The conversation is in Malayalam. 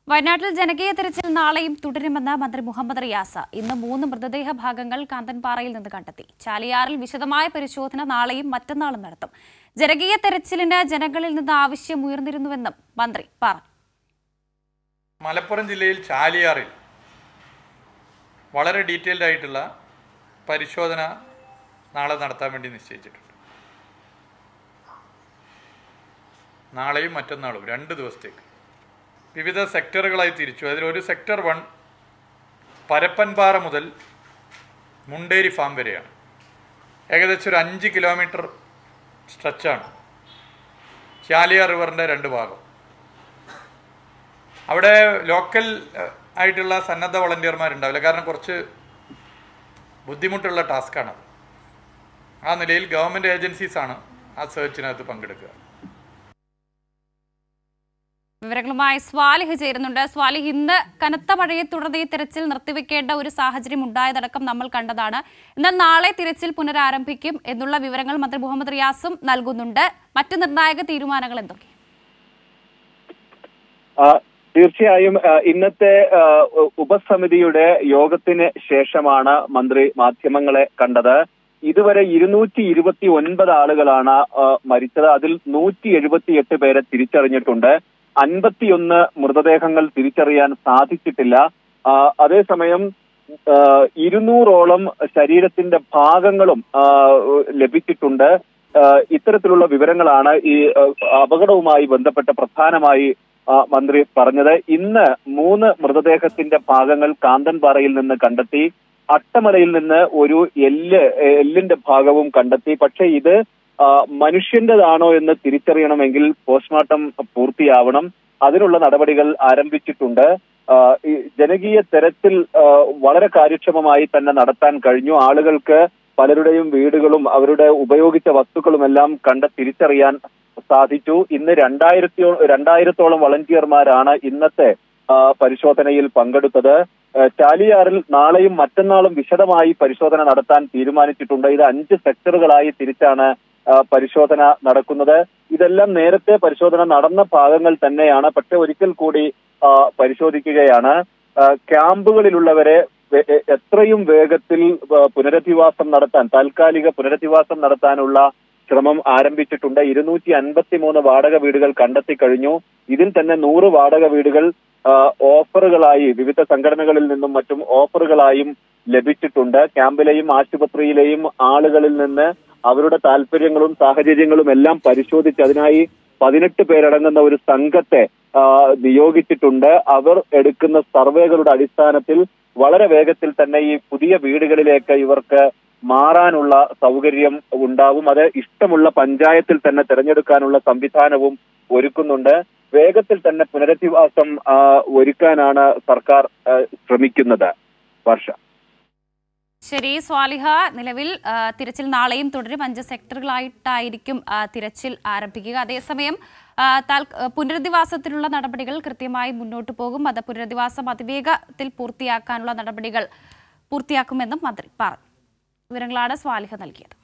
വയനാട്ടിൽ ജനകീയ തെരച്ചിൽ നാളെയും തുടരുമെന്ന് മന്ത്രി മുഹമ്മദ് റിയാസ് ഇന്ന് മൂന്ന് മൃതദേഹ ഭാഗങ്ങൾ കാന്തൻപാറയിൽ നിന്ന് കണ്ടെത്തി ചാലിയാറിൽ വിശദമായ പരിശോധന നാളെയും മറ്റന്നാളും നടത്തും ജനകീയ തെരച്ചിലിന് ജനങ്ങളിൽ നിന്ന് ആവശ്യം ഉയർന്നിരുന്നുവെന്നും മന്ത്രി പറഞ്ഞു മലപ്പുറം ജില്ലയിൽ ചാലിയാറിൽ വളരെ ഡീറ്റെയിൽഡ് ആയിട്ടുള്ള പരിശോധന നാളെ നടത്താൻ വേണ്ടി നിശ്ചയിച്ചിട്ടുണ്ട് നാളെയും മറ്റന്നാളും രണ്ട് ദിവസത്തേക്ക് വിവിധ സെക്ടറുകളായി തിരിച്ചു അതിലൊരു സെക്ടർ വൺ പരപ്പൻപാറ മുതൽ മുണ്ടേരി ഫാം വരെയാണ് ഏകദേശം ഒരു അഞ്ച് കിലോമീറ്റർ സ്ട്രെച്ചാണ് ചാലിയാർ റിവറിൻ്റെ രണ്ട് ഭാഗം അവിടെ ലോക്കൽ ഏഹ്, ആയിട്ടുള്ള സന്നദ്ധ വളണ്ടിയർമാരുണ്ടാവില്ല കാരണം കുറച്ച് ബുദ്ധിമുട്ടുള്ള ടാസ്ക്കാണത് ആ നിലയിൽ ഗവൺമെൻറ് ഏജൻസീസാണ് ആ സെർച്ചിനകത്ത് പങ്കെടുക്കുക വിവരങ്ങളുമായി സ്വാലിഹ് ചേരുന്നുണ്ട് സ്വാലിഹ് ഇന്ന് കനത്ത മഴയെ തുടർന്ന് ഈ തിരച്ചിൽ നിർത്തിവെക്കേണ്ട ഒരു സാഹചര്യം ഉണ്ടായതടക്കം നമ്മൾ കണ്ടതാണ് എന്നാൽ നാളെ തിരച്ചിൽ പുനരാരംഭിക്കും എന്നുള്ള വിവരങ്ങൾ മന്ത്രി മുഹമ്മദ് റിയാസും നൽകുന്നുണ്ട് മറ്റ് നിർണായക തീരുമാനങ്ങൾ എന്തൊക്കെ ആ, തീർച്ചയായും ആ, ഇന്നത്തെ ആ, ഉ- ഉപസമിതിയുടെ യോഗത്തിന് ശേഷമാണ് മന്ത്രി മാധ്യമങ്ങളെ കണ്ടത് ഇതുവരെ ഇരുന്നൂറ്റി ഇരുപത്തി ഒൻപത് ആളുകളാണ് ആ, മരിച്ചത് അതിൽ നൂറ്റി എഴുപത്തിയെട്ട് പേരെ തിരിച്ചറിഞ്ഞിട്ടുണ്ട് അൻപത്തിയൊന്ന് മൃതദേഹങ്ങൾ തിരിച്ചറിയാൻ സാധിച്ചിട്ടില്ല ആ, അതേസമയം ആ, ഇരുന്നൂറോളം ശരീരത്തിന്റെ ഭാഗങ്ങളും ആ, ലഭിച്ചിട്ടുണ്ട് ആ, ഇത്തരത്തിലുള്ള വിവരങ്ങളാണ് ഈ ആ, അപകടവുമായി ബന്ധപ്പെട്ട് പ്രധാനമായി ആ, മന്ത്രി പറഞ്ഞത് ഇന്ന് മൂന്ന് മൃതദേഹത്തിന്റെ ഭാഗങ്ങൾ കാന്തൻപാറയിൽ നിന്ന് കണ്ടെത്തി അട്ടമലയിൽ നിന്ന് ഒരു എല്ല് എല്ലിന്റെ ഭാഗവും കണ്ടെത്തി പക്ഷേ ഇത് ആ, മനുഷ്യന്റേതാണോ എന്ന് തിരിച്ചറിയണമെങ്കിൽ പോസ്റ്റ്മോർട്ടം പൂർത്തിയാവണം അതിനുള്ള നടപടികൾ ആരംഭിച്ചിട്ടുണ്ട് ആ, ഈ ജനകീയ തെരച്ചിൽ ആ, വളരെ കാര്യക്ഷമമായി തന്നെ നടത്താൻ കഴിഞ്ഞു ആളുകൾക്ക് പലരുടെയും വീടുകളും അവരുടെ ഉപയോഗിച്ച വസ്തുക്കളുമെല്ലാം കണ്ട് തിരിച്ചറിയാൻ സാധിച്ചു ഇന്ന് രണ്ടായിരത്തി രണ്ടായിരത്തോളം വളണ്ടിയർമാരാണ് ഇന്നത്തെ ആ, പരിശോധനയിൽ പങ്കെടുത്തത് ആ, ചാലിയാറിൽ നാളെയും മറ്റന്നാളും വിശദമായി പരിശോധന നടത്താൻ തീരുമാനിച്ചിട്ടുണ്ട് ഇത് അഞ്ച് സെക്ടറുകളായി തിരിച്ചാണ് ആ, പരിശോധന നടക്കുന്നത് ഇതെല്ലാം നേരത്തെ പരിശോധന നടന്ന ഭാഗങ്ങൾ തന്നെയാണ് പക്ഷെ ഒരിക്കൽ കൂടി ആ, പരിശോധിക്കുകയാണ് ആ, ക്യാമ്പുകളിലുള്ളവരെ വെ- എ- എത്രയും വേഗത്തിൽ ആ, പുനരധിവാസം നടത്താൻ താൽക്കാലിക പുനരധിവാസം നടത്താനുള്ള ശ്രമം ആരംഭിച്ചിട്ടുണ്ട് ഇരുന്നൂറ്റി അൻപത്തി മൂന്ന് വാടക വീടുകൾ കണ്ടെത്തി കഴിഞ്ഞു ഇതിൽ തന്നെ നൂറ് വാടക വീടുകൾ ആ, ഓഫറുകളായി വിവിധ സംഘടനകളിൽ നിന്നും മറ്റും ഓഫറുകളായും ലഭിച്ചിട്ടുണ്ട് ക്യാമ്പിലെയും ആശുപത്രിയിലെയും ആളുകളിൽ നിന്ന് അവരുടെ താല്പര്യങ്ങളും സാഹചര്യങ്ങളും എല്ലാം പരിശോധിച്ച് അതിനായി പതിനെട്ട് പേരടങ്ങുന്ന ഒരു സംഘത്തെ ആ, നിയോഗിച്ചിട്ടുണ്ട് അവർ എടുക്കുന്ന സർവേകളുടെ അടിസ്ഥാനത്തിൽ വളരെ വേഗത്തിൽ തന്നെ ഈ പുതിയ വീടുകളിലേക്ക് ഇവർക്ക് മാറാനുള്ള സൗകര്യം ഉണ്ടാവും അത് ഇഷ്ടമുള്ള പഞ്ചായത്തിൽ തന്നെ തിരഞ്ഞെടുക്കാനുള്ള സംവിധാനവും ഒരുക്കുന്നുണ്ട് വേഗത്തിൽ തന്നെ പുനരധിവാസം ആ, ഒരുക്കാനാണ് സർക്കാർ ആ, ശ്രമിക്കുന്നത് വർഷ ശരി സ്വാലിഹ നിലവിൽ ആ, തിരച്ചിൽ നാളെയും തുടരും അഞ്ച് സെക്ടറുകളായിട്ടായിരിക്കും ആ, തിരച്ചിൽ ആരംഭിക്കുക അതേസമയം ആ, താൽ- ആ, പുനരധിവാസത്തിനുള്ള നടപടികൾ കൃത്യമായി മുന്നോട്ട് പോകും അത് പുനരധിവാസം അതിവേഗത്തിൽ പൂർത്തിയാക്കാനുള്ള നടപടികൾ പൂർത്തിയാക്കുമെന്നും മന്ത്രി പറഞ്ഞു വിവരങ്ങളാണ് സ്വാലിഹ നൽകിയത്